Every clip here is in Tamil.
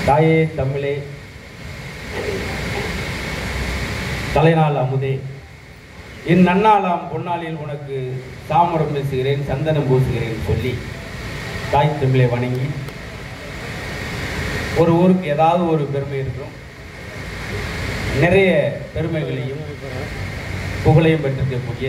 தாயே தமிழே தலைநாள் அமுதே என் நன்னாளாம் பொன்னாளில் உனக்கு தாமரம் பேசுகிறேன் சந்தனம் பூசுகிறேன் சொல்லி தாய் தமிழை வணங்கி ஒரு ஊருக்கு ஏதாவது ஒரு பெருமை இருக்கும் நிறைய பெருமைகளையும் புகழையும் பெற்றிருக்கக்கூடிய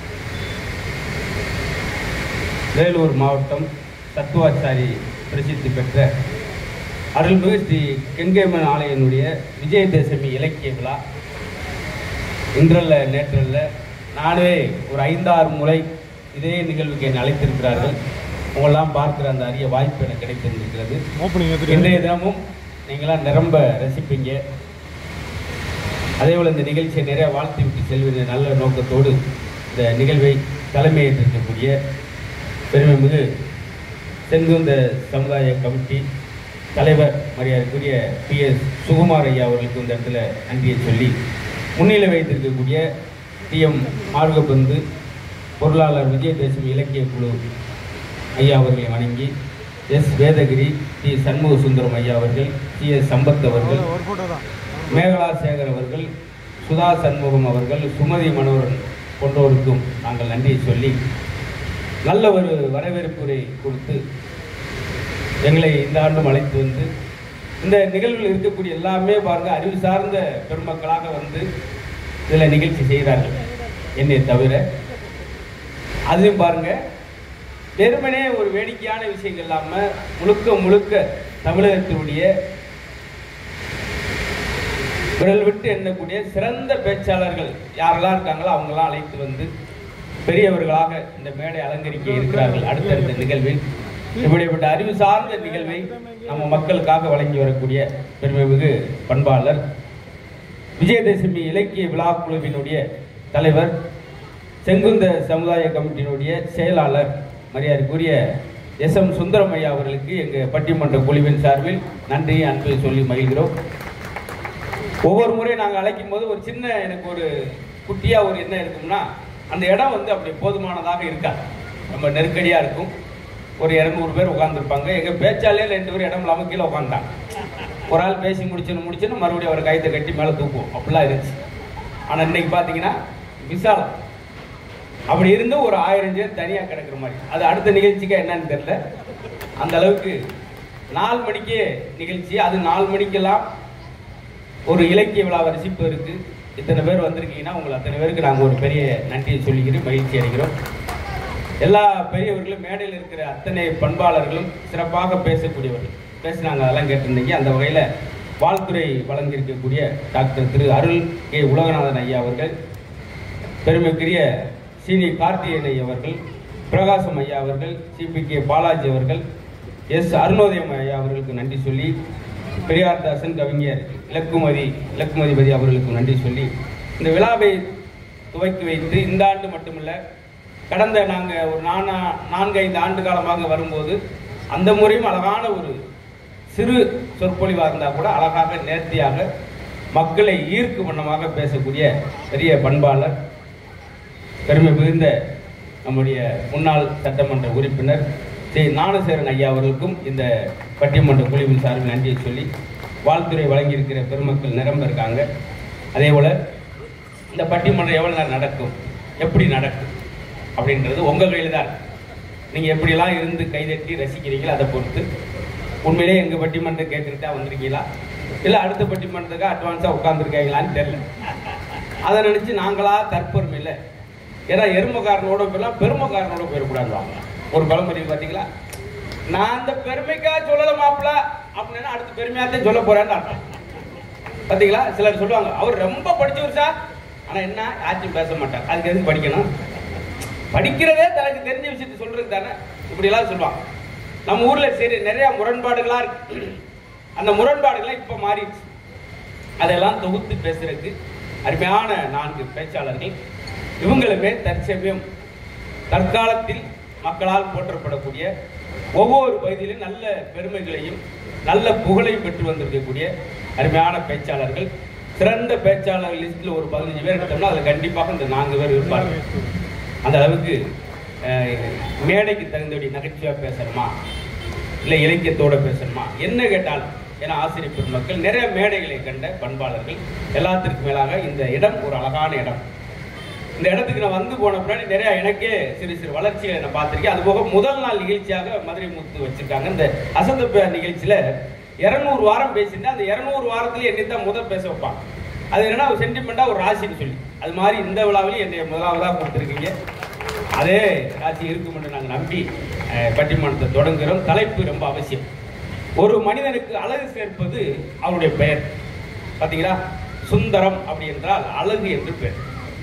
வேலூர் மாவட்டம் தத்துவாச்சாரி பிரசித்தி பெற்ற அருள்மிகு ஸ்ரீ கெங்கேமன் ஆலயனுடைய விஜயதசமி இலக்கிய விழா இன்றல்ல நேற்றல்ல நானே ஒரு ஐந்தாறு முறை இதே நிகழ்வுக்கு என்னை அழைத்திருக்கிறார்கள் உங்களெல்லாம் பார்க்கிற அந்த அரிய வாய்ப்பு எனக்கு கிடைத்திருந்திருக்கிறது ஓப்பனிங் இன்றைய தினமும் நீங்களாம் நிரம்ப ரசிப்பீங்க அதே போல் இந்த நிகழ்ச்சியை நிறைய வாழ்த்து விட்டு செல்வது நல்ல நோக்கத்தோடு இந்த நிகழ்வை தலைமையேற்றிருக்கக்கூடிய பெருமைமிகு செங்குந்த சமுதாய கமிட்டி தலைவர் மரியாதைக்குரிய பி எஸ் சுகுமார் ஐயா அவர்களுக்கு இந்த இடத்துல நன்றியை சொல்லி முன்னிலை வைத்திருக்கக்கூடிய டி எம் மார்கபந்து பொருளாளர் விஜயதசமி இலக்கிய குழு ஐயா அவர்களை வணங்கி எஸ் வேதகிரி டி சண்முக சுந்தரம் ஐயா அவர்கள் டி எஸ் சம்பத் அவர்கள் ஒரு ஃபோட்டோ தான் மேகலா சேகர் அவர்கள் சுதா சண்முகம் அவர்கள் சுமதி மனோரன் போன்றோருக்கும் நாங்கள் நன்றியை சொல்லி நல்ல ஒரு வரவேற்புரை கொடுத்து எங்களை இந்த ஆண்டும் அழைத்து வந்து இந்த நிகழ்வில் இருக்கக்கூடிய எல்லாமே பாருங்க அறிவு சார்ந்த பெருமக்களாக வந்து இதில் நிகழ்ச்சி செய்கிறார்கள் என்னை தவிர அதுவும் பாருங்க வெறுமனே ஒரு வேடிக்கையான விஷயங்கள் இல்லாமல் முழுக்க முழுக்க தமிழகத்தினுடைய விரல் விட்டு எண்ணக்கூடிய சிறந்த பேச்சாளர்கள் யாரெல்லாம் இருக்காங்களோ அவங்கெல்லாம் அழைத்து வந்து பெரியவர்களாக இந்த மேடை அலங்கரிக்க இருக்கிறார்கள் அடுத்தடுத்த நிகழ்வில் இப்படிப்பட்ட அறிவு சார்ந்த நிகழ்வை நம்ம மக்களுக்காக வழங்கி வரக்கூடிய பெருமைமிகு பண்பாளர் விஜயதசமி இலக்கிய விழா குழுவினுடைய தலைவர் செங்குந்த சமுதாய கமிட்டியினுடைய செயலாளர் மரியாதைக்குரிய எஸ் எம் சுந்தரமையா அவர்களுக்கு எங்கள் பட்டிமன்ற குழுவின் சார்பில் நன்றி அன்பை சொல்லி மகிழ்கிறோம் ஒவ்வொரு முறை நாங்கள் அழைக்கும் போது ஒரு சின்ன எனக்கு ஒரு குட்டியாக ஒரு என்ன இருக்கும்னா அந்த இடம் வந்து அப்படி போதுமானதாக இருக்காது ரொம்ப நெருக்கடியாக இருக்கும் ஒரு இரநூறு பேர் உட்காந்துருப்பாங்க எங்கள் பேச்சாலே ரெண்டு பேர் இடம் இல்லாமல் கீழே உட்காந்துட்டாங்க ஒரு ஆள் பேசி முடிச்சுன்னு முடிச்சுன்னு மறுபடியும் அவர் கைத்தை கட்டி மேலே தூக்குவோம் அப்படிலாம் இருந்துச்சு ஆனால் இன்னைக்கு பார்த்தீங்கன்னா விசாலம் அப்படி இருந்து ஒரு ஆயிரம் பேர் தனியாக கிடக்குற மாதிரி அது அடுத்த நிகழ்ச்சிக்கா என்னன்னு தெரியல அந்த அளவுக்கு நாலு மணிக்கே நிகழ்ச்சி அது நாலு மணிக்கெல்லாம் ஒரு இலக்கிய விழா ரசிப்பு இருக்கு இத்தனை பேர் வந்திருக்கீங்கன்னா உங்களை அத்தனை பேருக்கு நாங்கள் ஒரு பெரிய நன்றியை சொல்லிக்கிறோம் மகிழ்ச்சி அடைகிறோம் எல்லா பெரியவர்களும் மேடையில் இருக்கிற அத்தனை பண்பாளர்களும் சிறப்பாக பேசக்கூடியவர்கள் பேசினாங்க அதெல்லாம் கேட்டிருந்தீங்க அந்த வகையில் வாழ்த்துறை வழங்கியிருக்கக்கூடிய டாக்டர் திரு அருள் கே உலகநாதன் ஐயா அவர்கள் பெருமைக்குரிய சீனி கார்த்திகேயன் ஐயா அவர்கள் பிரகாசம் ஐயா அவர்கள் சிபி கே பாலாஜி அவர்கள் எஸ் அருணோதயம் ஐயா அவர்களுக்கு நன்றி சொல்லி பெரியார்தாசன் கவிஞர் இலக்குமதி இலக்குமதிபதி அவர்களுக்கு நன்றி சொல்லி இந்த விழாவை துவக்கி வைத்து இந்த ஆண்டு மட்டுமல்ல கடந்த நாங்கள் ஒரு நானா நான்கு ஐந்து ஆண்டு காலமாக வரும்போது அந்த முறையும் அழகான ஒரு சிறு சொற்பொழிவாக இருந்தால் கூட அழகாக நேர்த்தியாக மக்களை ஈர்க்கும் வண்ணமாக பேசக்கூடிய பெரிய பண்பாளர் பெருமை மிகுந்த நம்முடைய முன்னாள் சட்டமன்ற உறுப்பினர் ஸ்ரீ ஞானசேரன் ஐயா அவர்களுக்கும் இந்த பட்டிமன்ற குழுவின் சார்பில் நன்றியை சொல்லி வாழ்த்துறை வழங்கியிருக்கிற பெருமக்கள் நிரம்ப இருக்காங்க அதே போல் இந்த பட்டிமன்றம் எவ்வளோ நேரம் நடக்கும் எப்படி நடக்கும் அப்படின்றது உங்கள் கையில் தான் நீங்கள் எப்படியெல்லாம் இருந்து கைதட்டி ரசிக்கிறீங்களோ அதை பொறுத்து உண்மையிலே எங்கள் பட்டிமன்றம் கேட்குறதா வந்திருக்கீங்களா இல்லை அடுத்த பட்டிமன்றத்துக்கு அட்வான்ஸாக உட்காந்துருக்கீங்களான்னு தெரியல அதை நினச்சி நாங்களா தற்பெருமை இல்லை ஏன்னா எருமக்காரனோட போயிடலாம் பெருமைக்காரனோட போயிடக்கூடாது ஒரு பழமொழி பார்த்தீங்களா நான் அந்த பெருமைக்காக சொல்லல மாப்பிள அப்படின்னா அடுத்த பெருமையாக தான் சொல்ல போறேன்னு அர்த்தம் பார்த்தீங்களா சிலர் சொல்லுவாங்க அவர் ரொம்ப படிச்சவர் சார் ஆனால் என்ன யாச்சும் பேச மாட்டார் அதுக்கு எதுக்கு படிக்கணும் படிக்கிறதே தனக்கு தெரிஞ்ச விஷயத்தை சொல்றது தானே இப்படியெல்லாம் சொல்லுவாங்க நம்ம ஊர்ல சரி நிறைய முரண்பாடுகளா இருக்கு அந்த முரண்பாடுகள்லாம் இப்ப மாறிடுச்சு அதெல்லாம் தொகுத்து பேசுறதுக்கு அருமையான நான்கு பேச்சாளர்கள் இவங்களுமே தற்சமயம் தற்காலத்தில் மக்களால் போற்றப்படக்கூடிய ஒவ்வொரு பகுதியிலும் நல்ல பெருமைகளையும் நல்ல புகழையும் பெற்று வந்திருக்கக்கூடிய அருமையான பேச்சாளர்கள் சிறந்த பேச்சாளர்கள் லிஸ்ட்ல ஒரு பதினஞ்சு பேர் எடுத்தோம்னா அதுல கண்டிப்பாக இந்த நான்கு பேர் இருப்பார்கள் அந்த அளவுக்கு அஹ், மேடைக்கு தகுந்தபடி நகைச்சுவையாக பேசணுமா இல்லை இலக்கியத்தோட பேசணுமா என்ன கேட்டாலும் என ஆசிரியர் பெருமக்கள் நிறைய மேடைகளை கண்ட பண்பாளர்கள் எல்லாத்திற்கும் மேலாக இந்த இடம் ஒரு அழகான இடம் இந்த இடத்துக்கு நான் வந்து போன பின்னாடி நிறைய எனக்கே சிறு சிறு வளர்ச்சிகளை நான் பார்த்திருக்கேன் அது போக முதல் நாள் நிகழ்ச்சியாக மதுரை முத்து வச்சிருக்காங்க இந்த அசந்த பேர் நிகழ்ச்சியில இருநூறு வாரம் பேசியிருந்தேன் அந்த இருநூறு வாரத்துல என்னை தான் முதல் பேச வைப்பான் அது என்னன்னா ஒரு சென்டிமெண்டா ஒரு ராசின்னு சொல்லி அது மாதிரி இந்த விழாவிலையும் என்னை முதலாவதாக கொடுத்துருக்கீங்க அதே ராசி இருக்கும் என்று நாங்கள் நம்பி அஹ், பட்டிமன்றத்தை தொடங்குகிறோம் தலைப்பு ரொம்ப அவசியம் ஒரு மனிதனுக்கு அழகு சேர்ப்பது அவருடைய பெயர் பாத்தீங்களா சுந்தரம் அப்படி என்றால் அழகு என்று பெயர்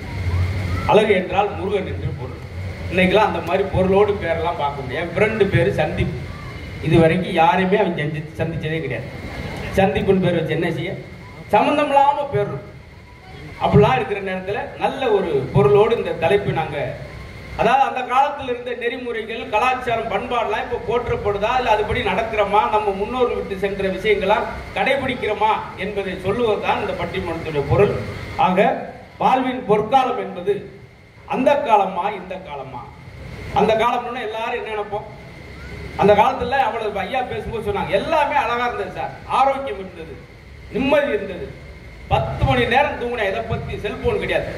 அழகு என்றால் முருகன் என்று பொருள் இன்னைக்கெல்லாம் அந்த மாதிரி பொருளோடு பேரெல்லாம் பார்க்க முடியும் என் ஃப்ரெண்டு பேர் சந்தீப் இது வரைக்கும் யாரையுமே அவன் செஞ்சு சந்திச்சதே கிடையாது சந்தீப்புன்னு பேர் வச்சு என்ன செய்ய சம்மந்தம் இல்லாம பேர் இருக்கும். அப்படிலாம் இருக்கிற நேரத்தில் நல்ல ஒரு பொருளோடு இந்த தலைப்பு நாங்க அதாவது அந்த காலத்தில் இருந்த நெறிமுறைகள் கலாச்சாரம் பண்பாடுலாம் இப்போ போற்றப்படுதா இல்லை அதுபடி நடக்கிறோமா நம்ம முன்னோர்கள் விட்டு சென்ற விஷயங்களா கடைபிடிக்கிறோமா என்பதை சொல்லுவதுதான் இந்த பட்டிமன்றத்துடைய பொருள் ஆக வாழ்வின் பொற்காலம் என்பது அந்த காலமா இந்த காலமா அந்த காலம்னா எல்லாரும் என்ன நினைப்போம் அந்த காலத்துல அவ்வளவு ஐயா பேசும்போது சொன்னாங்க எல்லாமே அழகா இருந்தது சார் ஆரோக்கியம் இருந்தது நிம்மதி இருந்தது பத்து மணி நேரம் தூங்கின எதை பத்தி செல்போன் கிடையாது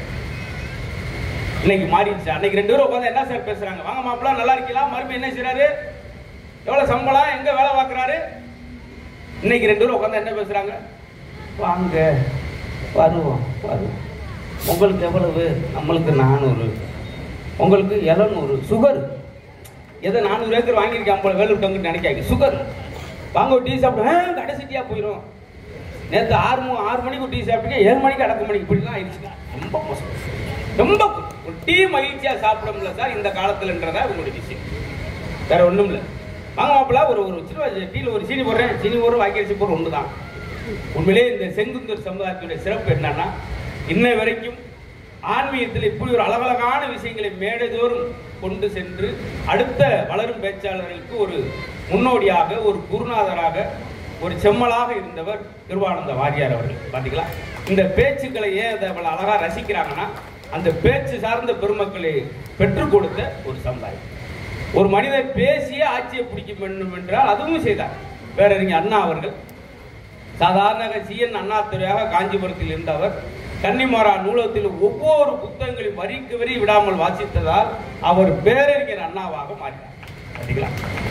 இன்னைக்கு மாறிடுச்சு அன்னைக்கு ரெண்டு பேரும் உட்காந்து என்ன சார் பேசுறாங்க வாங்க மாப்பிள்ள நல்லா இருக்கீங்களா மறுபடியும் என்ன செய்றாரு எவ்வளவு சம்பளம் எங்க வேலை பார்க்கறாரு இன்னைக்கு ரெண்டு பேரும் உட்காந்து என்ன பேசுறாங்க வாங்க வருவோம் வருவோம் உங்களுக்கு எவ்வளவு நம்மளுக்கு நானூறு உங்களுக்கு எழுநூறு சுகர் எதை நானூறு ஏக்கர் வாங்கியிருக்கேன் ஐம்பது வேலை விட்டவங்க நினைக்காங்க சுகர் வாங்க ஒரு டீ சாப்பிட்டு ஆ, கடைசிட்டியா போயிடும் நேற்று ஆறு மணி ஆறு மணிக்கு ஒரு டீ சாப்பிட்டு ஏழு மணிக்கு அடக்க மணிக்கு இப்படிலாம் ஆயிடுச்சு ரொம்ப மோசம் ரொம்ப ஒரு டீ மகிழ்ச்சியா சாப்பிட முடியல சார் இந்த காலத்துலன்றதா உங்களுடைய விஷயம் வேற ஒண்ணும் இல்ல வாங்க மாப்பிள்ள ஒரு ஒரு சின்ன டீல ஒரு சீனி போடுறேன் சீனி போடுறோம் வாக்கி போடுற ஒன்று தான் உண்மையிலே இந்த செங்குந்தர் சமுதாயத்துடைய சிறப்பு என்னன்னா இன்னை வரைக்கும் ஆன்மீகத்தில் இப்படி ஒரு அழகழகான விஷயங்களை மேடைதோறும் கொண்டு சென்று அடுத்த வளரும் பேச்சாளர்களுக்கு ஒரு முன்னோடியாக ஒரு குருநாதராக ஒரு செம்மலாக இருந்தவர் கிருபானந்த வாரியார் அவர்கள் பாத்தீங்களா இந்த பேச்சுக்களை ஏன் அதை அவ்வளவு அழகா ரசிக்கிறாங்கன்னா அந்த பேச்சு சார்ந்த பெருமக்களை பெற்றுக் கொடுத்த ஒரு சமுதாயம் ஒரு மனிதர் பேசியே ஆட்சியை பிடிக்க வேண்டும் என்றால் அதுவும் செய்தார் பேரறிஞர் அண்ணா அவர்கள் சாதாரண சிஎன் அண்ணாதுரையாக காஞ்சிபுரத்தில் இருந்தவர் கன்னிமாரா நூலகத்தில் ஒவ்வொரு புத்தகங்களையும் வரிக்கு வரி விடாமல் வாசித்ததால் அவர் பேரறிஞர் அண்ணாவாக மாறினார் சரிங்களா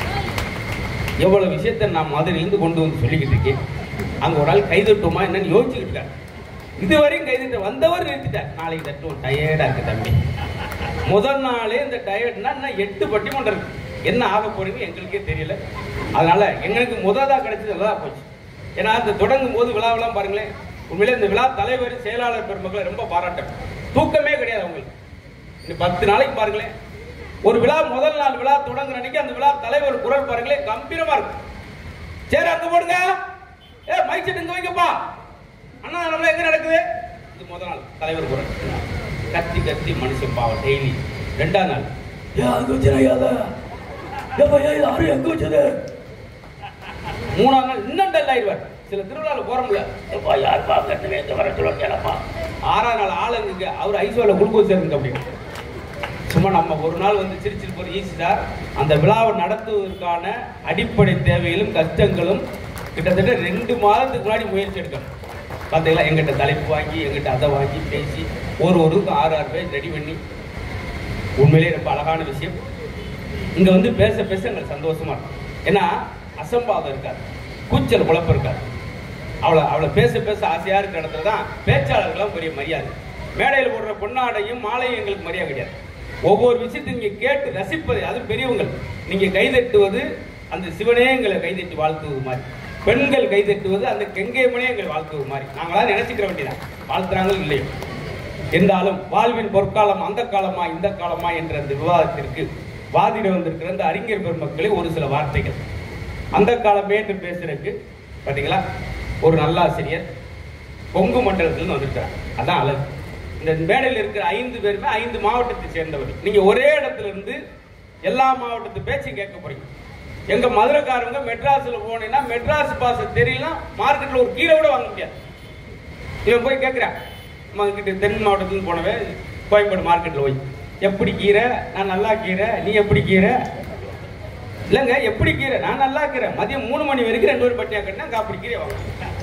எவ்வளவு விஷயத்தை நான் மதுரையிலிருந்து கொண்டு வந்து சொல்லிக்கிட்டு இருக்கேன் அங்க ஒரு ஆள் கைதட்டுமா என்னன்னு யோசிச்சுக்கிட்டு இருக்காரு இதுவரையும் கைதட்ட வந்தவர் நிறுத்திட்டார் நாளைக்கு தட்டுவோம் டயர்டா இருக்கு தம்பி முதல் நாளே இந்த டயர்ட்னா இன்னும் எட்டு பட்டிமன்றம் இருக்கு என்ன ஆக போறீங்க எங்களுக்கே தெரியல அதனால எங்களுக்கு முதலா கிடைச்சது நல்லா போச்சு ஏன்னா இந்த தொடங்கும் போது விழாவெல்லாம் பாருங்களேன் உண்மையிலே இந்த விழா தலைவர் செயலாளர் பெருமக்களை ரொம்ப பாராட்டம் தூக்கமே கிடையாது அவங்களுக்கு இந்த பத்து நாளைக்கு பாருங்களேன் ஒரு விழா முதல் நாள் விழா தொடங்குற அன்னைக்கு அந்த விழா தலைவர் குரல் பாருங்களேன் கம்பீரமா இருக்கும் சரி அங்க போடுங்க ஏ மைக் செட் இங்க வைக்கப்பா அண்ணா நம்ம எங்க நடக்குது இது முதல் நாள் தலைவர் குரல் கத்தி கத்தி மனுஷன் பாவம் டெய்லி ரெண்டாம் நாள் ஏ அங்க வச்சு ஐயாத ஏப்பா ஏ இது ஆறு எங்க வச்சது மூணாம் நாள் இன்னும் டல் ஆயிடுவார் சில திருவிழாவில் போற முடியல எப்பா யார் பாக்கட்டு எங்க வர சொல்லுங்க ஆறாம் நாள் ஆளுங்க அவர் ஐசோல குளுக்கோஸ் இருக்கு அப்படின்னு சும்மா நம்ம ஒரு நாள் வந்து சிரிச்சிட்டு போற ஈஸி சார் அந்த விழாவை நடத்துவதற்கான அடிப்படை தேவைகளும் கஷ்டங்களும் கிட்டத்தட்ட ரெண்டு மாதத்துக்கு முன்னாடி முயற்சி எடுக்கணும் பார்த்தீங்களா எங்கிட்ட தலைப்பு வாங்கி எங்கிட்ட அதை வாங்கி பேசி ஒரு ஒருக்கு ஆறு ஆறு பேர் ரெடி பண்ணி உண்மையிலேயே ரொம்ப அழகான விஷயம் இங்க வந்து பேச பேச எங்களுக்கு சந்தோஷமா இருக்கும் ஏன்னா அசம்பாதம் இருக்காது கூச்சல் குழப்பம் இருக்காது அவளை அவளை பேச பேச ஆசையா இருக்கிற இடத்துல தான் பேச்சாளர்களும் பெரிய மரியாதை மேடையில் போடுற பொன்னாடையும் மாலையும் எங்களுக்கு மரியாதை கிடையாது ஒவ்வொரு விஷயத்தையும் நீங்க கேட்டு ரசிப்பது அது பெரியவங்கள் நீங்க கைதட்டுவது அந்த சிவனே எங்களை கைதட்டி வாழ்த்துவது மாதிரி பெண்கள் கைதட்டுவது அந்த கெங்கேமனே எங்களை வாழ்த்துவது மாதிரி நாங்களாம் நினைச்சுக்கிற வேண்டியதான் வாழ்த்துறாங்க இல்லையோ இருந்தாலும் வாழ்வின் பொற்காலம் அந்த காலமா இந்த காலமா என்ற அந்த விவாதத்திற்கு வாதிட வந்திருக்கிற அந்த அறிஞர் பெருமக்களே ஒரு சில வார்த்தைகள் அந்த காலமே என்று பேசுறதுக்கு பாத்தீங்களா ஒரு நல்லாசிரியர் கொங்கு மண்டலத்திலிருந்து வந்திருக்கிறார் அதான் அழகு இந்த மேடையில் இருக்கிற ஐந்து பேருமே ஐந்து மாவட்டத்தை சேர்ந்தவர் நீங்க ஒரே இடத்துல இருந்து எல்லா மாவட்டத்து பேச்சையும் கேட்க போறீங்க எங்க மதுரைக்காரங்க மெட்ராஸ்ல போனீங்கன்னா மெட்ராஸ் பாச தெரியல மார்க்கெட்ல ஒரு கீரை கூட வாங்க முடியாது இவன் போய் கேட்கிறான் நம்ம கிட்ட தென் மாவட்டத்துக்கு போனவன் கோயம்பேடு மார்க்கெட்ல போய் எப்படி கீரை நான் நல்லா கீரை நீ எப்படி கீரை இல்லைங்க எப்படி கீரை நான் நல்லா இருக்கிறேன் மதியம் மூணு மணி வரைக்கும் ரெண்டு பேரும் பட்டியா கட்டினா காப்பி கீரை வாங்க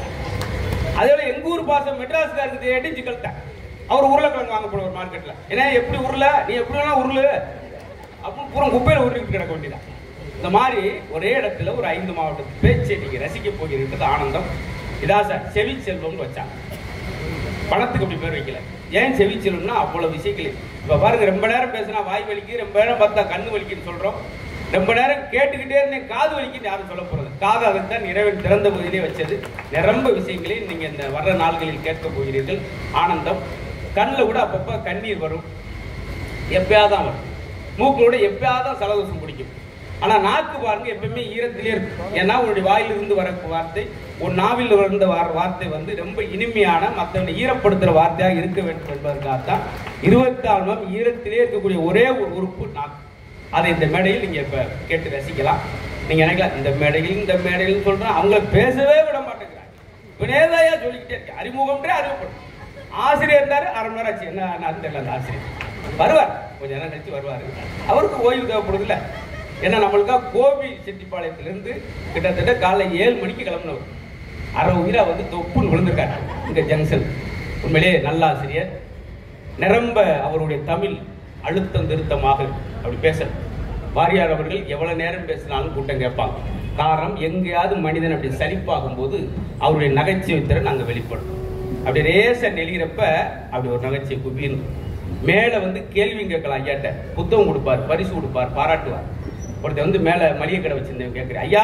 அதோட எங்க ஊர் பாசம் மெட்ராஸ்காருக்கு தேடி சிக்கல்ட்டேன் அவர் உருளைக்கிழங்கு வாங்க போடுவார் மார்க்கெட்ல ஏன்னா எப்படி உருள நீ எப்படி வேணா உருளு அப்படின்னு பூரா குப்பையில உருளிட்டு கிடக்க வேண்டியதான் இந்த மாதிரி ஒரே இடத்துல ஒரு ஐந்து மாவட்டத்து பேச்சை நீங்க ரசிக்க போகிறது ஆனந்தம் இதா சார் செவி செல்வம்னு வச்சாங்க பணத்துக்கு அப்படி பேர் வைக்கல ஏன் செவி செல்வம்னா அவ்வளவு விஷயங்கள் இப்ப பாருங்க ரொம்ப நேரம் பேசினா வாய் வலிக்கு ரொம்ப நேரம் பார்த்தா கண்ணு வலிக்குன்னு சொல்றோம் ரொம்ப நேரம் கேட்டுக்கிட்டே இருந்தேன் காது வலிக்குன்னு யாரும் சொல்ல போறது காது அதுக்கு தான் இறைவன் திறந்த பகுதியிலே வச்சது நிரம்ப விஷயங்களை நீங்க இந்த வர்ற நாள்களில் கேட்க போகிறீர்கள் ஆனந்தம் கண்ணில் கூட அப்பப்போ கண்ணீர் வரும் எப்பயாவது தான் வரும் மூக்கிலோட எப்பயாவது தான் சலதோஷம் பிடிக்கும் ஆனா நாக்கு பாருங்க எப்பவுமே ஈரத்திலே இருக்கும் ஏன்னா உன்னுடைய வாயிலிருந்து வர வார்த்தை உன் நாவில் வந்த வார- வார்த்தை வந்து ரொம்ப இனிமையான மற்றவனை ஈரப்படுத்துற வார்த்தையாக இருக்க வேண்டும் என்பதற்காகத்தான் இருபத்தி நாலு ஈரத்திலே இருக்கக்கூடிய ஒரே ஒரு உறுப்பு நாக்கு அதை இந்த மேடையில் நீங்க இப்ப கேட்டு ரசிக்கலாம் நீங்க நினைக்கலாம் இந்த மேடையில் இந்த மேடையில் சொல்றேன் அவங்கள பேசவே விட மாட்டேங்கிறாங்க வினேதாயா சொல்லிக்கிட்டே இருக்கு அறிமுகம்ன்றே அறிமுகம் ஆசிரியர் இருந்தாரு அரை மணி நேரம் ஆச்சு என்ன நான் தெரியல அந்த ஆசிரியர் வருவார் கொஞ்ச நேரம் கழிச்சு வருவார் அவருக்கு ஓய்வு தேவைப்படுது ஏன்னா நம்மளுக்கா கோபி செட்டிப்பாளையத்திலிருந்து கிட்டத்தட்ட காலை ஏழு மணிக்கு கிளம்பினவர் அரை உயிரா வந்து தொப்புன்னு விழுந்திருக்காரு இங்க ஜங்ஷன் உண்மையிலேயே நல்ல ஆசிரியர் நிரம்ப அவருடைய தமிழ் அழுத்தம் திருத்தமாக அப்படி பேச வாரியார் அவர்கள் எவ்வளவு நேரம் பேசினாலும் கூட்டம் கேட்பாங்க காரணம் எங்கேயாவது மனிதன் அப்படி சலிப்பாகும் போது அவருடைய நகைச்சுவை திறன் அங்க வெளிப்படும் அப்படி ரேச நெளிகிறப்ப அப்படி ஒரு நகைச்சுவை குபின்னு மேல வந்து கேள்வி கேட்கலாம் ஐயாட்ட புத்தகம் கொடுப்பார் பரிசு கொடுப்பார் பாராட்டுவார் ஒருத்தர் வந்து மேல மளிகை கடை வச்சிருந்தேன் கேட்கிறேன் ஐயா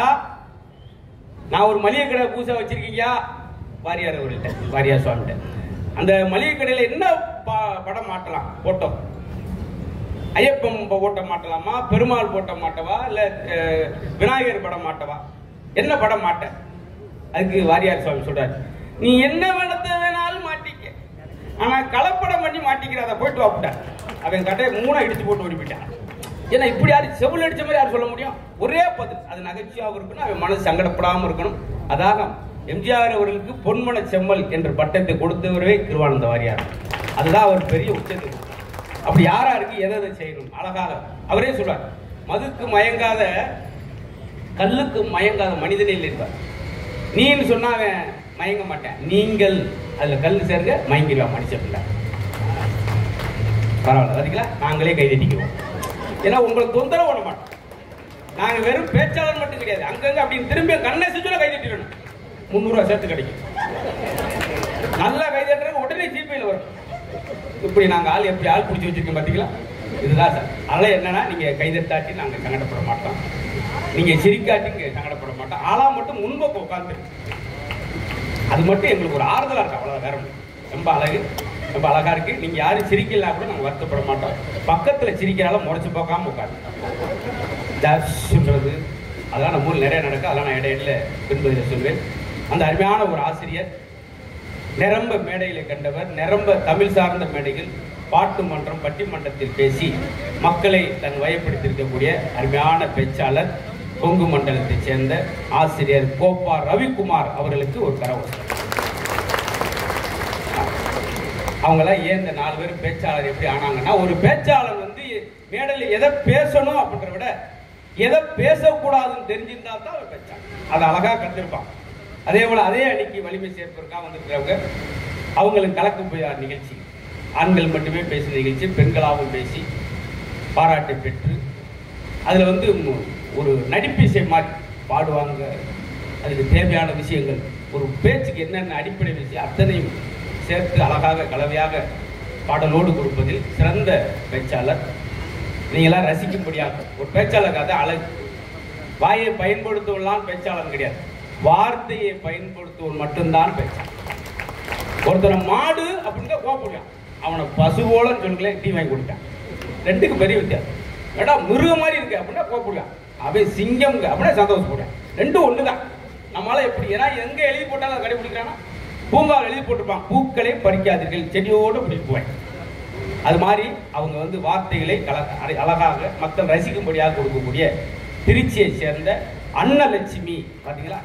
நான் ஒரு மளிகை கடை பூசா வச்சிருக்கீங்க வாரியார் அவர்கிட்ட வாரியார் சுவாமிகிட்ட அந்த மளிகை கடையில என்ன ப- படம் மாட்டலாம் போட்டோ ஐயப்பன் ப- போட்ட மாட்டலாமா பெருமாள் போட்ட மாட்டவா இல்ல அஹ், விநாயகர் படம் மாட்டவா என்ன படம் மாட்ட அதுக்கு வாரியார் சுவாமி சொல்றாரு நீ என்ன படத்தை வேணாலும் மாட்டிக்க ஆனா கலப்படம் பண்ணி மாட்டிக்கிற அதை போயிட்டு வாப்பிட்டார் அவன் கட்டையை மூணா இடிச்சு போட்டு ஓடி போயிட்டான் ஏன்னா இப்படி யாரு செவில் அடிச்ச மாதிரி யார் சொல்ல முடியும் ஒரே பதில் அது நகைச்சுவாக இருக்கணும் அவன் மனசு சங்கடப்படாம இருக்கணும் அதாக எம்ஜிஆர் அவர்களுக்கு பொன்மன செம்மல் என்ற பட்டத்தை கொடுத்தவரே திருவானந்த வாரியார் அதுதான் அவர் பெரிய உச்சத்துக்கு அப்படி யாரா இருக்கு எதை எதை செய்யணும் அழகாக அவரே சொல்றார் மதுக்கு மயங்காத கல்லுக்கு மயங்காத மனிதனே இருப்பார் நீன்னு சொன்னா அவன் மயங்க மாட்டேன் நீங்கள் அதுல கல் சேர்க்க மயங்கிடுவான் மனுஷ பிள்ளை பரவாயில்ல பாத்தீங்களா நாங்களே கை தட்டிக்குவோம் ஏன்னா உங்களை தொந்தரவு பண்ண மாட்டோம் நாங்க வெறும் பேச்சாளர் மட்டும் கிடையாது அங்கங்க அப்படின்னு திரும்பி கண்ணை செஞ்சோட கை தட்டிடணும் முந்நூறுவா சேர்த்து கிடைக்கும் நல்லா கை தட்டுறது உடனே ஜிபேல வரும் இப்படி நாங்க ஆள் எப்படி ஆள் பிடிச்சி வச்சிருக்கோம் பாத்தீங்களா இதுதான் சார் அதெல்லாம் என்னன்னா நீங்க கைதட்டாட்டி நாங்க சங்கடப்பட மாட்டோம் நீங்க சிரிக்காட்டி இங்க சங்கடப்பட மாட்டோம் ஆளா மட்டும் முன்பக்கம் உட்கார்ந்து அது மட்டும் எங்களுக்கு ஒரு ஆறுதலா இருக்கு அவ்வளவு வேற ஒண்ணும். ரொம்ப அழகு ரொம்ப அழகா இருக்கு நீங்க யாரும் சிரிக்கல கூட நாங்க வருத்தப்பட மாட்டோம் பக்கத்துல சிரிக்கிறாலும் முறைச்சு பார்க்காம உட்காந்து ஜாஸ்ன்றது அதெல்லாம் நம்ம ஊர்ல நிறைய நடக்கும் அதெல்லாம் நான் இடையில பின்பதில சொல்வேன் அந்த அருமையான ஒரு ஆசிரியர் நிரம்ப மேடைகளை கண்டவர் நிரம்ப தமிழ் சார்ந்த மேடைகள் பாட்டு மன்றம் பட்டிமன்றத்தில் பேசி மக்களை தன் வயப்படுத்தியிருக்கக்கூடிய அருமையான பேச்சாளர் கொங்கு மண்டலத்தைச் சேர்ந்த ஆசிரியர் கோப்பா ரவிக்குமார் அவர்களுக்கு ஒரு கரவசம் அவங்களாம் ஏன் இந்த நாலு பேர் பேச்சாளர் எப்படி ஆனாங்கன்னா ஒரு பேச்சாளர் வந்து மேடையில் எதை பேசணும் அப்படின்றத விட எதை பேசக்கூடாதுன்னு தெரிஞ்சிருந்தா தான் அவர் பேச்சாளர் அதை அழகா கத்திருப்பான் அதே போல அதே அன்னைக்கு வலிமை சேர்ப்பதற்காக வந்திருக்கிறவங்க அவங்களுக்கு கலக்கு போயார் நிகழ்ச்சி ஆண்கள் மட்டுமே பேசின நிகழ்ச்சி பெண்களாகவும் பேசி பாராட்டை பெற்று அதுல வந்து மு- ஒரு நடிப்பிசை மாதிரி பாடுவாங்க அதுக்கு தேவையான விஷயங்கள் ஒரு பேச்சுக்கு என்னென்ன அடிப்படை விஷயம் அத்தனையும் சேர்த்து அழகாக கலவையாக பாடலோடு கொடுப்பதில் சிறந்த பேச்சாளர் நீங்களாம் ரசிக்கும்படியாக ஒரு பேச்சாளருக்கு அது அழகு வாயை பயன்படுத்துவதெல்லாம் பேச்சாளர் கிடையாது வார்த்தையை பயன்படுத்துவன் மட்டும்தான் பேச்சாளர் ஒருத்தனை மாடு அப்படின்னு கோப்பிடுவான் அவனை பசுவோலன்னு சொல்லுங்களேன் டீ வாங்கி கொடுத்தான் ரெண்டுக்கு பெரிய வித்தியாசம் ஏடா மிருகம் மாதிரி இருக்கு அப்படின்னா கோப்பிடுவான் அவன் சிங்கம் அப்படின்னா சந்தோஷப்படுவான் ரெண்டும் ஒண்ணுதான் நம்மளால எப்படி ஏன்னா எங்க எழுதி போட்டாலும் அதை கடைபிடிக்கிறானா பூங்காவில் எழுதி போட்டிருப்பான் பூக்களை பறிக்காதீர்கள் செடியோடு பிடிப்புவேன் அது மாதிரி அவங்க வந்து வார்த்தைகளை கல அரை- அழகாக மக்கள் ரசிக்கும்படியாக கொடுக்கக்கூடிய திருச்சியை சேர்ந்த அன்னலட்சுமி பாத்தீங்களா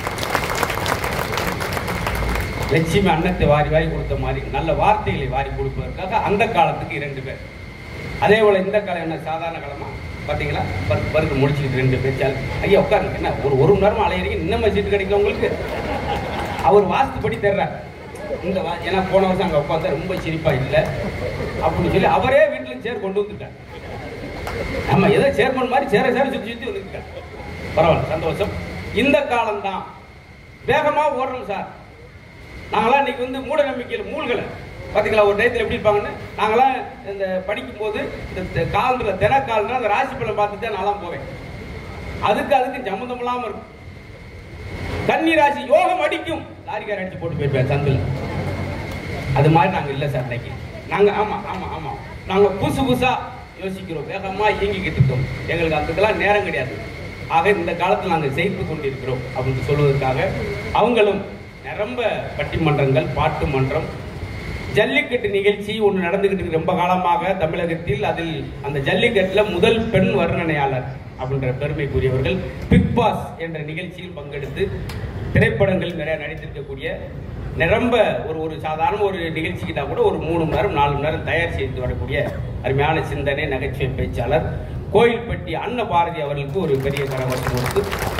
லட்சுமி அன்னத்தை வாரி வாரி கொடுத்த மாதிரி நல்ல வார்த்தைகளை வாரி கொடுப்பதற்காக அந்த காலத்துக்கு இரண்டு பேர் அதே போல இந்த காலம் என்ன சாதாரண காலமா பார்த்தீங்களா பருக்கு பருக்கு முடிச்சுக்கிட்டு ரெண்டு பேச்சால் ஐயா உட்காருங்க என்ன ஒரு ஒரு மணி நேரமா அலையிறீங்க இன்னும் சீட்டு கிடைக்கல உங்களுக்கு அவர் வாஸ்துப்படி தர்றார் இந்த வா ஏன்னா போன வருஷம் அங்கே உட்காந்தா ரொம்ப சிரிப்பா இல்லை அப்படின்னு சொல்லி அவரே வீட்டில் சேர் கொண்டு வந்துட்டார் நம்ம ஏதோ சேர்மன் மாதிரி சேர சேர சுற்றி சுற்றி வந்துருக்கார் பரவாயில்ல சந்தோஷம் இந்த காலம்தான் வேகமாக ஓடுறோம் சார் நாங்களாம் இன்னைக்கு வந்து மூட நம்பிக்கையில் மூழ்கலை பார்த்தீங்களா ஒரு டயத்தில் எப்படி இருப்பாங்கன்னு நாங்களாம் இந்த படிக்கும்போது இந்த காலத்தில் தினக்காலம்னா அந்த ராசி பலன் பார்த்துட்டு தான் நான்லாம் போவேன் அதுக்கு அதுக்கு சம்மந்தம் இல்லாமல் இருக்கும் கன்னி ராசி யோகம் அடிக்கும் லாரிக்கார அடிச்சு போட்டு போயிருப்பேன் சந்தில் அது மாதிரி நாங்க இல்ல சார் இன்னைக்கு நாங்க ஆமா ஆமா ஆமா நாங்க புதுசு புதுசா யோசிக்கிறோம் வேகமா இயங்கிக்கிட்டு இருக்கோம் எங்களுக்கு அதுக்கெல்லாம் நேரம் கிடையாது ஆக இந்த காலத்தில் நாங்கள் செய்து கொண்டிருக்கிறோம் அப்படின்னு சொல்வதற்காக அவங்களும் நிரம்ப பட்டிமன்றங்கள் பாட்டு மன்றம் ஜல்லிக்கட்டு நிகழ்ச்சி ஒன்று நடந்துகிட்டு இருக்கு ரொம்ப காலமாக தமிழகத்தில் அதில் அந்த ஜல்லிக்கட்டில் முதல் பெண் வர்ணனையாளர் அப்படின்ற பெருமைக்குரியவர்கள் பிக் பாஸ் என்ற நிகழ்ச்சியில் பங்கெடுத்து திரைப்படங்கள் நிறைய நடித்திருக்கக்கூடிய நிரம்ப ஒரு ஒரு சாதாரண ஒரு நிகழ்ச்சிக்கு தான் கூட ஒரு மூணு மணி நேரம் நாலு மணி நேரம் தயார் செய்து வரக்கூடிய அருமையான சிந்தனை நகைச்சுவை பேச்சாளர் கோயில்பட்டி அன்ன பாரதி அவர்களுக்கு ஒரு பெரிய கரவசம் கொடுத்து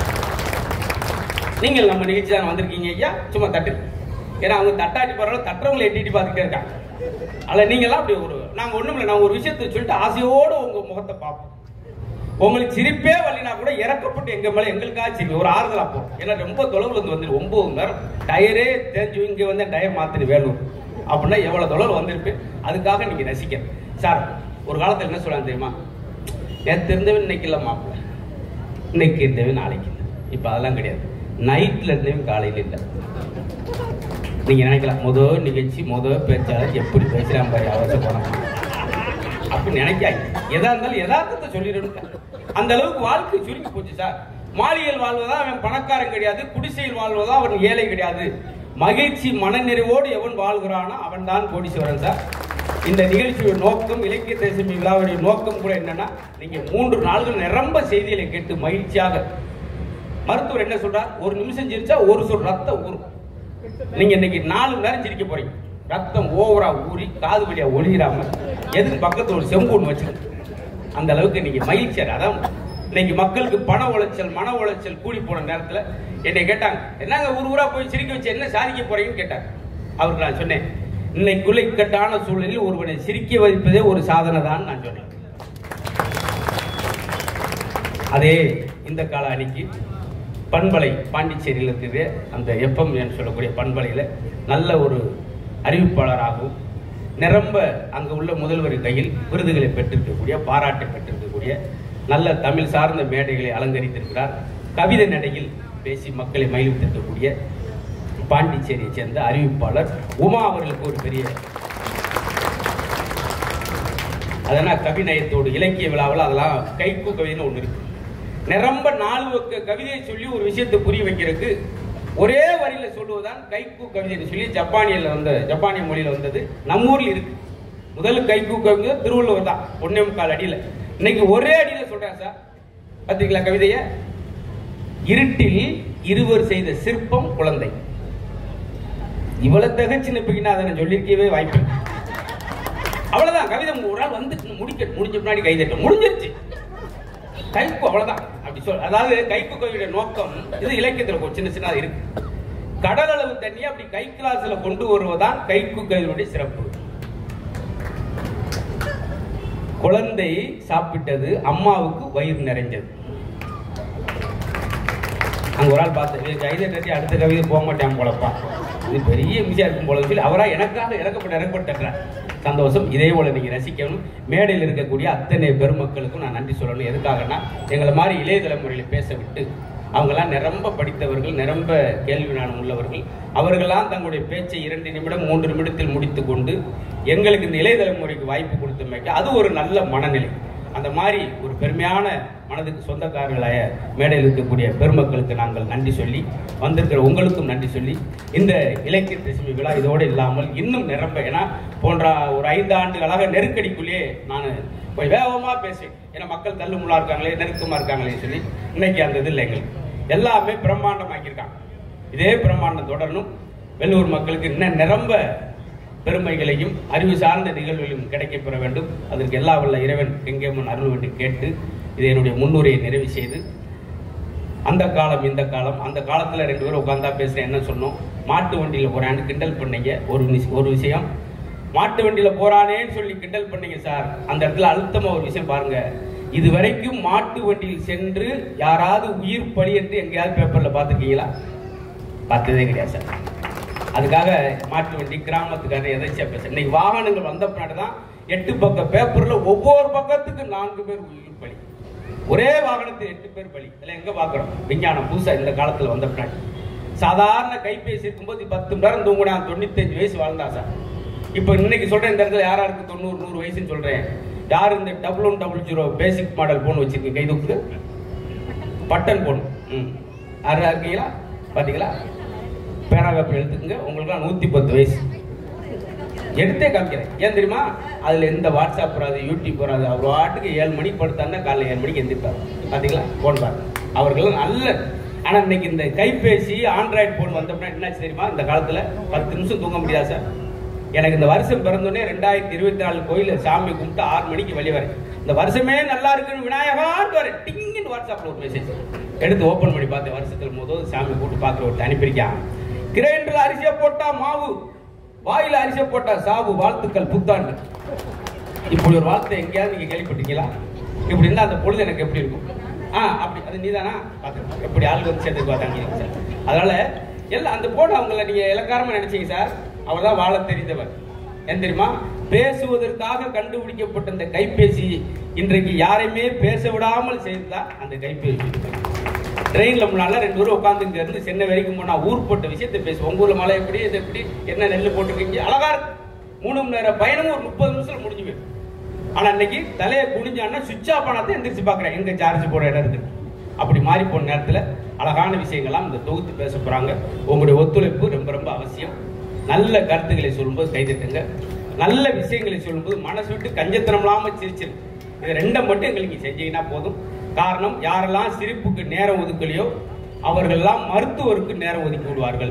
நீங்கள் நம்ம நிகழ்ச்சி தான் வந்திருக்கீங்க ஐயா சும்மா தட்டு ஏன்னா அவங்க தட்டாட்டி பரவாயில்ல தட்டுறவங்களை எட்டிட்டு பார்த்துட்டே இருக்காங்க அதில் நீங்களாம் அப்படி ஒரு நாங்கள் ஒன்றும் இல்லை நான் ஒரு விஷயத்தை சொல்லிட்டு ஆசையோடு உங்கள் முகத்தை பார்ப்போம் உங்களுக்கு சிரிப்பே வரலினா கூட இறக்கப்பட்டு எங்க மேல எங்களுக்காக சிரிப்பு ஒரு ஆறுதலா போகும் ஏன்னா ரொம்ப தொலைவுல இருந்து வந்து ஒன்பது மணி நேரம் டயரே தெரிஞ்சு இங்க வந்து டயர் மாத்திட்டு வேணும் அப்படின்னா எவ்வளவு தொலைவில் வந்திருப்பேன் அதுக்காக நீங்க ரசிக்கணும் சார் ஒரு காலத்துல என்ன சொல்றாங்க தெரியுமா நேற்று இருந்தவன் இன்னைக்கு இல்லை மாப்பிள்ள இன்னைக்கு இருந்தவன் நாளைக்கு இல்லை இப்போ அதெல்லாம் கிடையாது நைட்ல இருந்தவன் காலையில் இல்லை நீங்க நினைக்கலாம் முதல் நிகழ்ச்சி முதல் பேச்சாளர் எப்படி பேசுறான் பாரு அவசியம் போனா அப்படி நினைக்காங்க எதா இருந்தாலும் யதார்த்தத்தை சொல்லிடணும் அந்த அளவுக்கு வாழ்க்கை சுருங்கி போச்சு சார் மாளிகையில் வாழ்வதா அவன் பணக்காரன் கிடையாது குடிசையில் வாழ்வதா அவன் ஏழை கிடையாது மகிழ்ச்சி மனநிறைவோடு எவன் வாழ்கிறானோ அவன் தான் கோடீஸ்வரன் சார் இந்த நிகழ்ச்சியோட நோக்கம் இலக்கிய தேசமி விழாவுடைய நோக்கம் கூட என்னன்னா நீங்க மூன்று நாள்கள் நிரம்ப செய்திகளை கேட்டு மகிழ்ச்சியாக மருத்துவர் என்ன சொல்றார் ஒரு நிமிஷம் சிரிச்சா ஒரு சொல் ரத்தம் ஊறும் நீங்க இன்னைக்கு நாலு மணி நேரம் சிரிக்க போறீங்க ரத்தம் ஓவரா ஊறி காது வழியா ஒளிராம எதுக்கு பக்கத்துல ஒரு செம்பு ஒன்று வச்சிருங்க அந்த அளவுக்கு நீங்க மகிழ்ச்சியார் அதான் இன்னைக்கு மக்களுக்கு பண உளைச்சல் மன உளைச்சல் கூடி போன நேரத்துல என்னை கேட்டாங்க என்னங்க ஊர் ஊரா போய் சிரிக்க வச்சு என்ன சாதிக்க போறீங்கன்னு கேட்டாங்க அவருக்கு நான் சொன்னேன் இன்னைக்குள்ள இக்கட்டான சூழலில் ஒருவனை சிரிக்க வைப்பதே ஒரு சாதனை தான் நான் சொன்னேன் அதே இந்த கால அணிக்கு பண்பலை பாண்டிச்சேரியில் இருக்குது அந்த எஃப்எம் என்று சொல்லக்கூடிய பண்பலையில் நல்ல ஒரு அறிவிப்பாளராகவும் நிரம்ப அங்கே உள்ள முதல்வர் கையில் விருதுகளை பெற்றிருக்கக்கூடிய பாராட்டை பெற்றிருக்கக்கூடிய நல்ல தமிழ் சார்ந்த மேடைகளை அலங்கரித்திருக்கிறார் கவிதை நடையில் பேசி மக்களை மகிழ்வித்திருக்கக்கூடிய பாண்டிச்சேரியை சேர்ந்த அறிவிப்பாளர் உமா அவர்களுக்கு ஒரு பெரிய அதனால் கவிநயத்தோடு இலக்கிய விழாவில் அதெல்லாம் கைக்கு கவிதைன்னு ஒன்று இருக்கு நிரம்ப நாலு பக்க கவிதையை சொல்லி ஒரு விஷயத்தை புரிய வைக்கிறதுக்கு ஒரே வரியில சொல்லுவதுதான் கைக்கு கவிதைன்னு சொல்லி ஜப்பானியல வந்த ஜப்பானிய மொழியில வந்தது நம்ம ஊர்ல இருக்கு முதல் கைக்கு கவிதை திருவள்ளுவர் தான் ஒன்னே முக்கால் அடியில இன்னைக்கு ஒரே அடியில சொல்றேன் சார் பாத்தீங்களா கவிதைய இருட்டில் இருவர் செய்த சிற்பம் குழந்தை இவ்வளவு தகச்சின பின்னா அதை நான் சொல்லியிருக்கவே வாய்ப்பு இல்லை. அவ்வளவுதான் கவிதை ஒரு நாள் வந்து முடிக்க முடிஞ்ச முன்னாடி கைதட்டும் முடிஞ்சிருச்சு கைப்பு அவ்வளவுதான் அப்படி சொல் அதாவது கைப்பு கவியோட நோக்கம் இது இலக்கியத்துல கொஞ்சம் சின்ன சின்னதா இருக்கு கடல் அளவு தண்ணியை அப்படி கை கிளாஸ்ல கொண்டு வருவதுதான் கைக்கு கவியுடைய சிறப்பு குழந்தை சாப்பிட்டது அம்மாவுக்கு வயிறு நிறைஞ்சது அங்க ஒரு ஆள் பார்த்து கைதை தட்டி அடுத்த கவிதை போக மாட்டேன் போலப்பா இது பெரிய மிசியா இருக்கும் போல சொல்லி அவரா எனக்காக இறக்கப்பட்டு இறக்கப்பட்டுறார் சந்தோஷம் இதே போல நீங்க ரசிக்கணும் மேடையில் இருக்கக்கூடிய அத்தனை பெருமக்களுக்கும் நான் நன்றி சொல்லணும் எதுக்காகன்னா எங்களை மாதிரி இளைய தலைமுறையில் பேச விட்டு அவங்கெல்லாம் நிரம்ப படித்தவர்கள் நிரம்ப கேள்வி ஞானம் உள்ளவர்கள் அவர்களெல்லாம் தங்களுடைய பேச்சை இரண்டு நிமிடம் மூன்று நிமிடத்தில் முடித்துக் கொண்டு எங்களுக்கு இந்த இளைய தலைமுறைக்கு வாய்ப்பு கொடுத்தமைக்கு அது ஒரு நல்ல மனநிலை அந்த மாதிரி ஒரு பெருமையான மனதுக்கு சொந்தக்காரர்களாய மேடையில் இருக்கக்கூடிய பெருமக்களுக்கு நாங்கள் நன்றி சொல்லி வந்திருக்கிற உங்களுக்கும் நன்றி சொல்லி இந்த இலக்கிய தசமி விழா இதோடு இல்லாமல் இன்னும் நிரம்ப ஏன்னா போன்ற ஒரு ஐந்து ஆண்டுகளாக நெருக்கடிக்குள்ளேயே நான் கொஞ்சம் வேகமாக பேசுவேன் ஏன்னா மக்கள் தள்ளுமுள்ளா இருக்காங்களே நெருக்கமாக இருக்காங்களே சொல்லி இன்னைக்கு அந்த இது இல்லை எங்களுக்கு எல்லாமே பிரம்மாண்டமாக்கியிருக்காங்க இதே பிரம்மாண்டம் தொடரணும் வெள்ளூர் மக்களுக்கு இன்னும் நிரம்ப பெருமைகளையும் அறிவு சார்ந்த நிகழ்வுகளையும் கிடைக்கப் பெற வேண்டும் அதற்கு எல்லா வல்ல இறைவன் எங்கேயும் அருள் வேண்டும் கேட்டு இது என்னுடைய முன்னுரையை நிறைவு செய்து அந்த காலம் இந்த காலம் அந்த காலத்தில் ரெண்டு பேரும் உட்காந்தா பேசுகிறேன் என்ன சொன்னோம் மாட்டு வண்டியில் போறான்னு கிண்டல் பண்ணீங்க ஒரு நிஷ்- ஒரு விஷயம் மாட்டு வண்டியில் போறானேன்னு சொல்லி கிண்டல் பண்ணீங்க சார் அந்த இடத்துல அழுத்தமா ஒரு விஷயம் பாருங்க இது வரைக்கும் மாட்டு வண்டியில் சென்று யாராவது உயிர் பலி என்று எங்கேயாவது பேப்பர்ல பார்த்துருக்கீங்களா பார்த்ததே கிடையாது சார் அதுக்காக மாட்டு வண்டி கிராமத்துக்கான எதாச்சும் பேச இன்னைக்கு வாகனங்கள் வந்த பின்னாடி தான் எட்டு பக்க பேப்பர்ல ஒவ்வொரு பக்கத்துக்கு நான்கு பேர் உயிர் பலி ஒரே வாகனத்தில் எட்டு பேர் பலி இதெல்லாம் எங்க பார்க்குறோம் விஞ்ஞானம் புதுசா இந்த காலத்துல வந்த பின்னாடி சாதாரண கைபேசி இருக்கும்போது பத்து மணி நேரம் தூங்குனா தொண்ணூத்தஞ்சு வயசு வாழ்ந்தா சார் இப்போ இன்னைக்கு சொல்றேன் இந்த இடத்துல யார் யாருக்கு தொண்ணூறு நூறு வயசுன்னு சொல்றேன் யார் இந்த double one double zero basic model phone வச்சிருக்கீங்க கை தூக்குது பட்டன் போன் ம் யாரா இருக்கீங்களா பாத்தீங்களா பேராகிராஃப் எடுத்துக்கங்க உங்களுக்கு நூத்தி பத்து வயசு எடுத்தே காமிக்கிறேன் ஏன் தெரியுமா அதுல எந்த வாட்ஸ்அப் வராது யூடியூப் வராது அவர் வாட்டுக்கு ஏழு மணிக்கு படுத்தாருன்னா காலைல ஏழு மணிக்கு எந்திரிப்பார் பாத்தீங்களா போன் பாருங்க அவர்கள் நல்ல ஆனா இன்னைக்கு இந்த கைபேசி ஆண்ட்ராய்டு போன் வந்தப்ப என்னாச்சு தெரியுமா இந்த காலத்துல பத்து நிமிஷம் தூங்க முடியாது சார் எனக்கு இந்த வருஷம் பிறந்தோடனே ரெண்டாயிரத்தி இருபத்தி நாலு கோயில சாமி கும்பிட்டு ஆறு மணிக்கு வெளியே வரேன் இந்த வருஷமே நல்லா இருக்குன்னு விநாயகான்னு வரேன் டிங்கின்னு வாட்ஸ்அப்ல ஒரு மெசேஜ் எடுத்து ஓபன் பண்ணி பார்த்தேன் வருஷத்துல முதல் சாமி கூட்டு பார்த்து ஒரு அனுப்பியிருக்கான் கிரைண்டர்ல அரிசியை போட்டா மாவு வாயில அரிசியை போட்டா சாவு வாழ்த்துக்கள் புத்தாண்டு இப்படி ஒரு வார்த்தை எங்கேயாவது நீங்க கேள்விப்பட்டீங்களா இப்படி இருந்தா அந்த பொழுது எனக்கு எப்படி இருக்கும் ஆ அப்படி அது நீதானா பார்த்துக்கோ எப்படி ஆள் வந்து சேர்ந்து பார்த்தாங்க சார் அதனால எல்லாம் அந்த போட அவங்கள நீங்க இலக்காரமா நினைச்சீங்க சார் அவர் தான் வாழ தெரிந்தவர் ஏன் தெரியுமா பேசுவதற்காக கண்டுபிடிக்கப்பட்ட இந்த கைபேசி இன்றைக்கு யாரையுமே பேச விடாமல் செய்ததுதான் அந்த கைபேசி ட்ரெயின்ல முன்னால ரெண்டு பேரும் உட்காந்து இங்க இருந்து சென்னை வரைக்கும் போனா ஊர் போட்ட விஷயத்தை பேசுவோம் உங்க ஊர்ல மழை எப்படி இது எப்படி என்ன நெல் போட்டுருக்கீங்க அழகா இருக்கு மூணு மணி நேரம் பயணமும் ஒரு முப்பது நிமிஷம் முடிஞ்சு போயிடும் ஆனா இன்னைக்கு தலையை குனிஞ்சான்னா சுவிட்ச் ஆஃப் பண்ணாதான் எந்திரிச்சு பாக்குறேன் எங்க சார்ஜ் போட இடம் இருக்கு அப்படி மாறி போன நேரத்துல அழகான விஷயங்கள்லாம் இந்த தொகுத்து பேச போறாங்க உங்களுடைய ஒத்துழைப்பு ரொம்ப ரொம்ப அவசியம் நல்ல கருத்துக்களை சொல்லும்போது கைதட்டுங்க நல்ல விஷயங்களை சொல்லும்போது மனசு விட்டு கஞ்சத்தனம் இல்லாம சிரிச்சிரு இது ரெண்டை மட்டும் எங்களுக்கு செஞ்சீங்கன்னா போதும் காரணம் யாரெல்லாம் சிரிப்புக்கு நேரம் ஒதுக்கலையோ அவர்கள்லாம் மருத்துவருக்கு நேரம் ஒதுக்கி விடுவார்கள்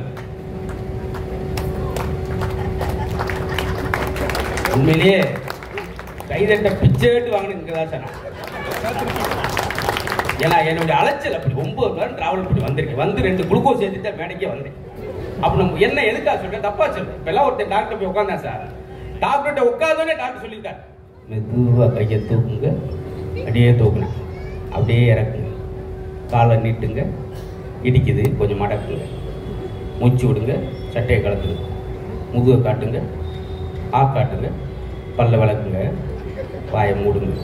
உண்மையிலேயே கைதட்ட பிச்சேட்டு வாங்கினது இங்கே தான் சார் நான். ஏன்னா என்னுடைய அலைச்சல் அப்படி ஒன்பது மணி நேரம் டிராவல் பண்ணி வந்திருக்கேன் வந்து ரெண்டு குளுக்கோஸ் ஏற்றிட்டு தான் மேடைக்கே வந்தேன் அப்போ நம்ம என்ன எதுக்காக சொல்றேன் தப்பா சொல்றேன் இப்பெல்லாம் ஒருத்தர் டாக்டர் போய் உட்காந்தேன் சார் டாக்டர்கிட்ட உட்காந்தோடனே டாக்டர் சொல்லியிருக்காரு மெதுவாக கையை தூக்குங்க அப்படியே தூக்குனேன் அப்படியே இறக்குங்க காலை நீட்டுங்க இடிக்குது கொஞ்சம் மடக்குங்க மூச்சு விடுங்க சட்டையை கலத்துங்க முதுகை காட்டுங்க ஆ காட்டுங்க பல்ல விளக்குங்க வாயை மூடுங்க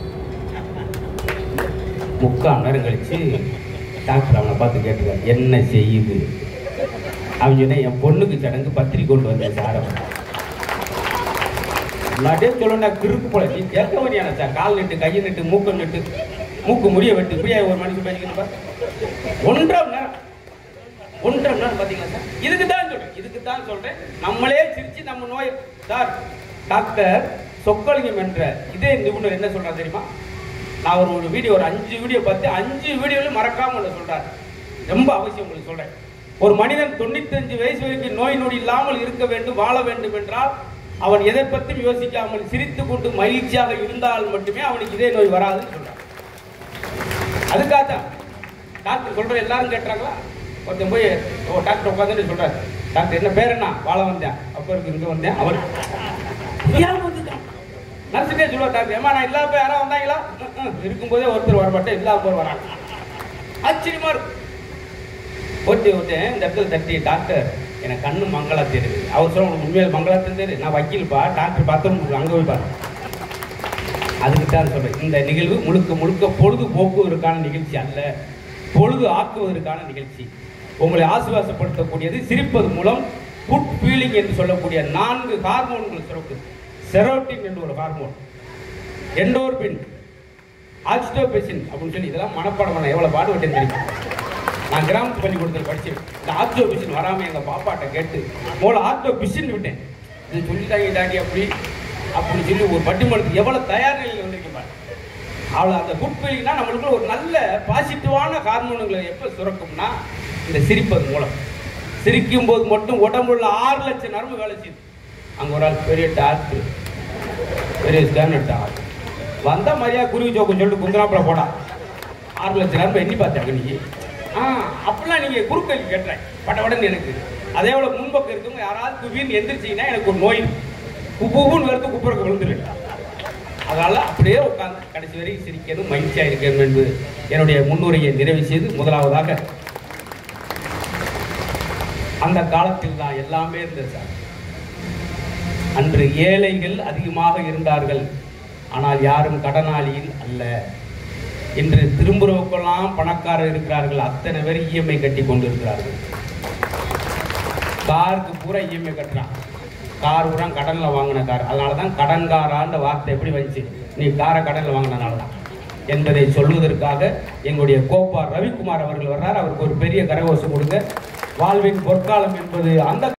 முக்கால் நேரம் கழிச்சு டாக்டர் அவனை பார்த்து கேட்டுக்கார் என்ன செய்யுது அவன் சொன்ன என் பொண்ணுக்கு சடங்கு பத்திரிக்கை கொண்டு வந்தேன் சார் அப்படியே சொல்லண்டா கிறுக்கு போல நீ கேட்க வரியான சார் கால் நட்டு கையை நட்டு மூக்க நட்டு மூக்கு முடிய வெட்டு இப்படியா ஒரு மனுஷன் பேசிக்கணும் பாரு ஒன்றரை மணி நேரம் ஒன்றரை மணி நேரம் பாத்தீங்களா சார் இதுக்கு தான் சொல்றேன் இதுக்கு தான் சொல்றேன் நம்மளே சிரிச்சு நம்ம நோய் சார் டாக்டர் சொக்கலிங்கம் என்ற இதே நிபுணர் என்ன சொல்றாரு தெரியுமா நான் ஒரு ஒரு வீடியோ ஒரு அஞ்சு வீடியோ பார்த்து அஞ்சு வீடியோவில் மறக்காம ஒன்று சொல்றாரு ரொம்ப அவசியம் உங்களுக்கு சொல்றேன் ஒரு மனிதன் தொண்ணூத்தஞ்சு வயசு வரைக்கும் நோய் நொடி இல்லாமல் இருக்க வேண்டும் வாழ வேண்டும் என்றால் அவன் எதை பற்றியும் யோசிக்காமல் சிரித்து கொண்டு மகிழ்ச்சியாக இருந்தால் மட்டுமே அவனுக்கு இதே நோய் வராதுன்னு சொல்றான் அதுக்காக தான் டாக்டர் சொல்ற எல்லாரும் கேட்டாங்களா ஒருத்தன் போய் ஓ டாக்டர் உட்காந்துட்டு சொல்றாரு டாக்டர் என்ன பேர் என்ன வாழ வந்தேன் அப்பருக்கு இங்க வந்தேன் அவர் தெரியாம வந்துட்டான் நர்ஸுக்கே சொல்லுவா டாக்டர் ஏமா நான் இல்லாம போய் யாராவது வந்தாங்களா ம், ம். இருக்கும்போதே ஒருத்தர் வரமாட்டேன் இல்லாம போய் வராங்க ஆச்சரியமா இருக்கு ஓட்டி விட்டேன் இந்த இடத்துல தட்டி டாக்டர் எனக்கு கண்ணு மங்களா தெரியுது அவர் சொல்ல உனக்கு உண்மையில மங்களா தெரியுது நான் வக்கீல்ப்பா டாக்டர் பார்த்து அங்கே போய் பாரு அதுக்கு தான் சொல்றேன் இந்த நிகழ்வு முழுக்க முழுக்க பொழுது போக்குவதற்கான நிகழ்ச்சி அல்ல பொழுது ஆக்குவதற்கான நிகழ்ச்சி உங்களை ஆசுவாசப்படுத்தக்கூடியது சிரிப்பது மூலம் குட் ஃபீலிங் என்று சொல்லக்கூடிய நான்கு ஹார்மோன்கள் சுரக்குது செரோட்டின் என்று ஒரு ஹார்மோன் எண்டோர்பின் ஆக்சிடோபெசின் அப்படின்னு சொல்லி இதெல்லாம் மனப்பாடம் பண்ண எவ்வளவு பாடுபட்டேன் தெரியுமா நான் கிராமத்து பள்ளிக்கூடத்தில் படிச்சேன் இந்த ஆக்சிடோபிசின் வராம எங்க பாப்பாட்ட கேட்டு மூல ஆக்சிடோபிசின் விட்டேன் இது சொல்லிட்டாங்க டாடி அப்படி அப்படின்னு சொல்லி ஒரு பட்டிமன்றத்துக்கு எவ்வளவு தயார் நிலையில் வந்திருக்கேன் பாரு. அவ்வளோ அந்த குட் ஃபீலிங்னா நம்மளுக்குள்ள ஒரு நல்ல பாசிட்டிவான ஹார்மோனுங்களை எப்போ சுரக்கும்னா இந்த சிரிப்பது மூலம் சிரிக்கும் போது மட்டும் உடம்புள்ள ஆறு லட்சம் நரம்பு வேலை செய்யுது அங்கே ஒரு ஆள் பெரிய டாக்டர் பெரிய ஸ்கேனர் டாக்டர் வந்த மாதிரியா குருவி ஜோக்கம் சொல்லிட்டு குந்தராப்புல போடா ஆறு லட்சம் ரூபாய் எண்ணி பார்த்தாங்க நீங்க ஆ அப்படிலாம் நீங்க குறுக்கல் கேட்டுறேன் படபடன்னு எனக்கு அதே போல முன்பக்கம் இருக்கவங்க யாராவது குவின்னு எந்திரிச்சீங்கன்னா எனக்கு ஒரு நோய் குப்புன்னு வருது குப்புறக்கு விழுந்துருவேன் அதனால அப்படியே உட்கார்ந்து கடைசி வரைக்கும் சிரிக்கணும் மகிழ்ச்சியா இருக்கணும் என்பது என்னுடைய முன்னுரையை நிறைவு செய்து முதலாவதாக அந்த காலத்தில் தான் எல்லாமே இருந்தது சார் அன்று ஏழைகள் அதிகமாக இருந்தார்கள் ஆனால் யாரும் கடனாளியில் அல்ல இன்று திரும்புறவுக்கெல்லாம் பணக்காரர் இருக்கிறார்கள் அத்தனை பேர் இஎம்ஐ கட்டி கொண்டு இருக்கிறார்கள் காருக்கு பூரா இஎம்ஐ கட்டுறான் கார் பூரா கடனில் வாங்கின கார் அதனால தான் கடன்காரான்ற வார்த்தை எப்படி வந்துச்சு நீ காரை கடனில் வாங்கினனால தான் என்பதை சொல்வதற்காக எங்களுடைய கோப்பார் ரவிக்குமார் அவர்கள் வர்றார் அவருக்கு ஒரு பெரிய கரகோஷம் கொடுங்க வாழ்வின் பொற்காலம் என்பது அந்த